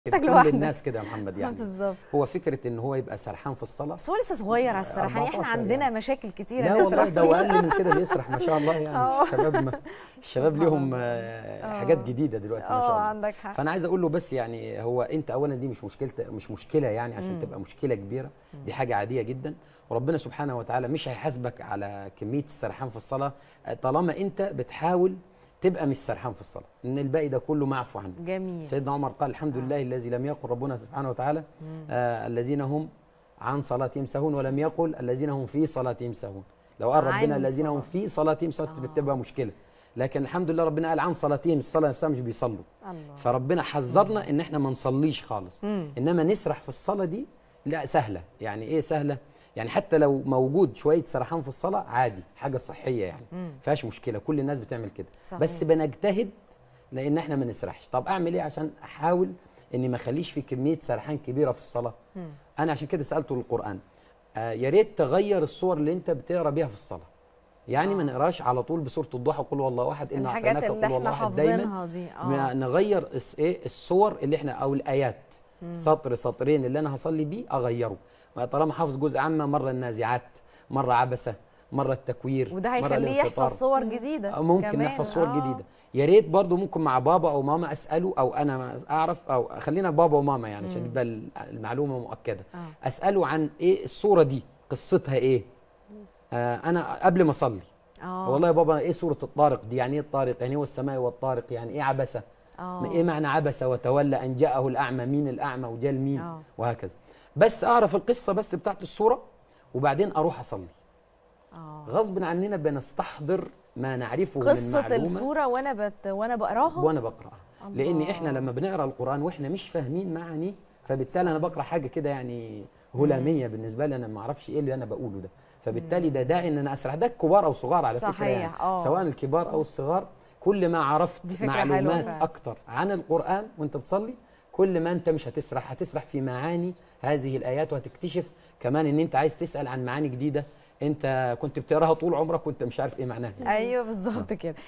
كده محتاج كل لوحدك. الناس كده يا محمد يعني بالظبط هو فكره ان هو يبقى سرحان في الصلاه بس هو لسه صغير على السرحان احنا 14 عندنا يعني. مشاكل كتيره لا نسرح والله ده فيها. واقل من كده بيسرح ما شاء الله يعني آه. الشباب ما الشباب سبحان ليهم الله. آه، آه. حاجات جديده دلوقتي ما شاء اه الله عندك حق فانا عايز اقول له بس يعني هو انت اولا دي مش مشكله مش مشكله يعني عشان مم. تبقى مشكله كبيره دي حاجه عاديه جدا وربنا سبحانه وتعالى مش هيحاسبك على كميه السرحان في الصلاه طالما انت بتحاول تبقى مش سرحان في الصلاه ان الباقي ده كله معفو عنه جميل سيدنا عمر قال الحمد لله الذي لم يقل ربنا سبحانه وتعالى آه الذين هم عن صلاتهم سهون ولم يقل الذين هم في صلاتهم سهون لو قال ربنا عن الذين هم صلاة. في صلاتهم سهون آه. بتبقى مشكله لكن الحمد لله ربنا قال عن صلاتهم الصلاه نفسها مش بيصلوا الله فربنا حذرنا ان احنا ما نصليش خالص مم. انما نسرح في الصلاه دي لا سهله يعني ايه سهله يعني حتى لو موجود شويه سرحان في الصلاه عادي حاجه صحيه يعني مم. فيهاش مشكله كل الناس بتعمل كده صحيح. بس بنجتهد لان احنا ما نسرحش طب اعمل ايه عشان احاول اني ما اخليش في كميه سرحان كبيره في الصلاه مم. انا عشان كده سالته القران آه يا ريت تغير الصور اللي انت بتقرا بيها في الصلاه يعني ما آه. نقراش على طول بسوره الضحى قل هو الله احد ان الحاجات اعطيناك اللي قل هو الله احنا احد دايما حافظينها دي ما اه نغير الس- ايه الصور اللي احنا او الايات سطر سطرين اللي انا هصلي بيه اغيره ما طالما حافظ جزء عامه مره النازعات مره عبسه مره التكوير وده مرة هيخليه الانفطار. يحفظ صور جديده أو ممكن كمان. نحفظ صور آه. جديده يا ريت برضو ممكن مع بابا او ماما اساله او انا ما اعرف او خلينا بابا وماما يعني عشان تبقى ال- المعلومه مؤكده آه. اساله عن ايه الصوره دي قصتها ايه آه انا قبل ما اصلي اه والله يا بابا ايه سوره الطارق دي يعني ايه الطارق يعني ايه والسماء والطارق يعني ايه عبسه اه ما ايه معنى عبس وتولى ان جاءه الاعمى مين الاعمى وجاء مين آه. وهكذا بس اعرف القصه بس بتاعت السوره وبعدين اروح اصلي اه غصب عننا بنستحضر ما نعرفه من قصه معلومه الصوره وانا بت وانا بقراها وانا بقراها لان الله. احنا لما بنقرا القران واحنا مش فاهمين معانيه فبالتالي انا بقرا حاجه كده يعني هلاميه بالنسبه لي انا ما اعرفش ايه اللي انا بقوله ده فبالتالي ده داعي ان انا اسرح ده الكبار او صغار على فكره صحيح، يعني آه. سواء الكبار او الصغار كل ما عرفت دي فكرة حلوة معلومات فعلا. اكتر عن القران وانت بتصلي كل ما انت مش هتسرح هتسرح في معاني هذه الايات وهتكتشف كمان ان انت عايز تسال عن معاني جديده انت كنت بتقراها طول عمرك وانت مش عارف ايه معناها ايوه بالظبط كده